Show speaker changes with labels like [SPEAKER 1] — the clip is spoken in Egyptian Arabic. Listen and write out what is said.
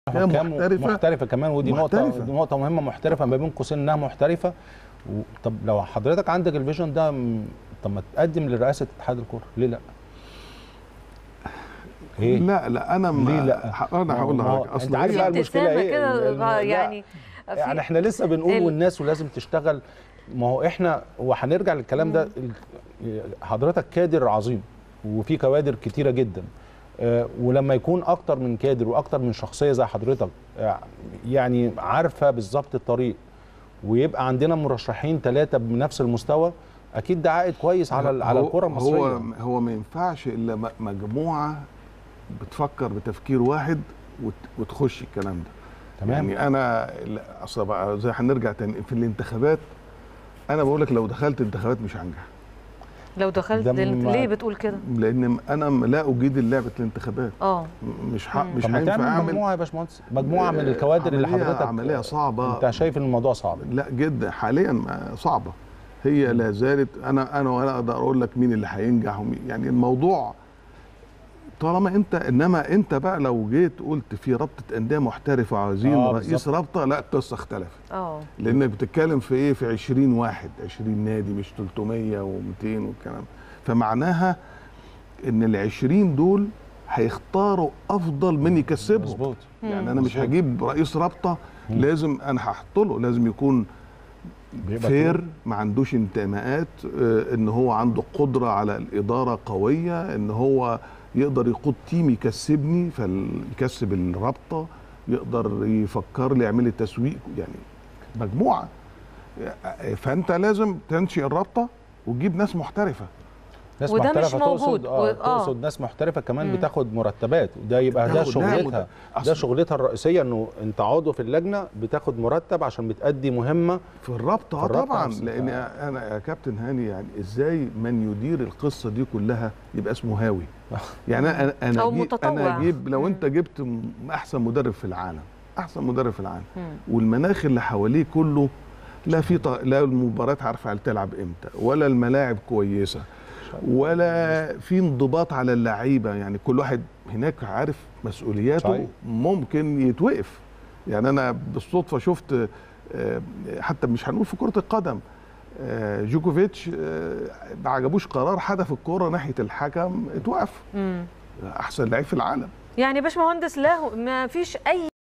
[SPEAKER 1] هي
[SPEAKER 2] حكام
[SPEAKER 1] محترفة.
[SPEAKER 2] محترفه كمان ودي نقطه
[SPEAKER 1] محترفة.
[SPEAKER 2] دي نقطه مهمه محترفه ما بين قوسين انها محترفه و... طب لو حضرتك عندك الفيجن ده م- طب ما تقدم لرئاسه اتحاد الكوره ليه لا؟ ايه؟
[SPEAKER 1] لا لا انا ما
[SPEAKER 2] ليه لا؟
[SPEAKER 1] ح- انا هقول
[SPEAKER 2] ما هو-
[SPEAKER 1] لحضرتك
[SPEAKER 2] انت عارف بقى
[SPEAKER 1] إيه؟
[SPEAKER 2] المشكله
[SPEAKER 3] ابتسامة
[SPEAKER 2] ايه؟
[SPEAKER 3] كده
[SPEAKER 2] ال- ال-
[SPEAKER 3] غ-
[SPEAKER 2] لا.
[SPEAKER 3] يعني في-
[SPEAKER 2] يعني احنا لسه بنقول
[SPEAKER 3] ال-
[SPEAKER 2] والناس ولازم تشتغل ما هو احنا وهنرجع للكلام ده ال- حضرتك كادر عظيم وفي كوادر كتيره جدا آه، ولما يكون اكتر من كادر واكتر من شخصيه زي حضرتك آه، يعني عارفه بالظبط الطريق ويبقى عندنا مرشحين ثلاثه بنفس المستوى اكيد ده عائد كويس على ال- على
[SPEAKER 1] هو-
[SPEAKER 2] الكره المصريه
[SPEAKER 1] هو هو ما ينفعش الا م- مجموعه بتفكر بتفكير واحد وت- وتخش الكلام ده
[SPEAKER 2] تمام
[SPEAKER 1] يعني انا لا، اصل بقى زي هنرجع تاني في الانتخابات انا بقول لك لو دخلت انتخابات مش هنجح
[SPEAKER 3] لو دخلت
[SPEAKER 2] ده
[SPEAKER 3] لل-
[SPEAKER 2] ما-
[SPEAKER 3] ليه بتقول كده؟
[SPEAKER 1] لان انا م- لا اجيد لعبه الانتخابات
[SPEAKER 3] اه
[SPEAKER 1] م- مش ح... مش
[SPEAKER 2] طب ما
[SPEAKER 1] هينفع
[SPEAKER 2] تعمل
[SPEAKER 1] اعمل
[SPEAKER 2] مجموعه يا باشمهندس مجموعه من الكوادر اللي
[SPEAKER 1] عملية-
[SPEAKER 2] حضرتك
[SPEAKER 1] عملية صعبة.
[SPEAKER 2] انت شايف ان الموضوع صعب
[SPEAKER 1] لا جدا حاليا ما- صعبه هي لا زالت انا انا ولا اقدر اقول لك مين اللي هينجح ومين يعني الموضوع طالما انت انما انت بقى لو جيت قلت في رابطه انديه محترفه وعايزين
[SPEAKER 2] آه،
[SPEAKER 1] رئيس
[SPEAKER 2] بالظبط.
[SPEAKER 1] رابطه لا القصه اختلفت
[SPEAKER 3] اه
[SPEAKER 1] لانك بتتكلم في ايه في 20 واحد 20 نادي مش 300 و200 والكلام فمعناها ان ال 20 دول هيختاروا افضل من يكسبهم
[SPEAKER 2] مظبوط
[SPEAKER 1] يعني انا مش
[SPEAKER 2] مظبوط.
[SPEAKER 1] هجيب رئيس رابطه
[SPEAKER 2] مم.
[SPEAKER 1] لازم انا هحط له لازم يكون
[SPEAKER 2] بيبقى
[SPEAKER 1] فير ما عندوش انتماءات آه، ان هو عنده قدره على الاداره قويه ان هو يقدر يقود تيم يكسبني فيكسب الرابطه يقدر يفكر لي يعمل لي تسويق يعني مجموعه آه، فانت لازم تنشئ الرابطه وتجيب ناس محترفه
[SPEAKER 2] ناس
[SPEAKER 3] وده مش
[SPEAKER 2] محترفه
[SPEAKER 3] موجود.
[SPEAKER 2] تقصد اه
[SPEAKER 3] و- آه.
[SPEAKER 2] تقصد ناس محترفه كمان
[SPEAKER 3] مم.
[SPEAKER 2] بتاخد مرتبات وده يبقى ده
[SPEAKER 1] بتاخد- لا،
[SPEAKER 2] شغلتها
[SPEAKER 1] أصل-
[SPEAKER 2] ده شغلتها الرئيسيه انه انت عضو في اللجنه بتاخد مرتب عشان بتأدي مهمه
[SPEAKER 1] في الرابطه
[SPEAKER 2] في
[SPEAKER 1] اه
[SPEAKER 2] الرابطة
[SPEAKER 1] طبعا
[SPEAKER 2] أصلاً.
[SPEAKER 1] لان
[SPEAKER 2] آه.
[SPEAKER 1] انا يا كابتن هاني يعني ازاي من يدير القصه دي كلها يبقى اسمه هاوي يعني انا انا
[SPEAKER 3] أو
[SPEAKER 1] أجيب
[SPEAKER 3] متطوع.
[SPEAKER 1] انا اجيب لو
[SPEAKER 3] مم.
[SPEAKER 1] انت جبت م- احسن مدرب في العالم احسن مدرب في العالم
[SPEAKER 3] مم.
[SPEAKER 1] والمناخ اللي حواليه كله لا في ط... لا المباريات عارفه تلعب امتى ولا الملاعب كويسه ولا في انضباط على اللعيبه يعني كل واحد هناك عارف مسؤولياته
[SPEAKER 2] صحيح.
[SPEAKER 1] ممكن يتوقف يعني انا بالصدفه شفت آه، حتى مش هنقول في كره القدم آه، جوكوفيتش آه، ما عجبوش قرار حدف الكره ناحيه الحكم اتوقف
[SPEAKER 3] مم.
[SPEAKER 1] احسن لعيب في العالم
[SPEAKER 3] يعني باشمهندس لا ما فيش اي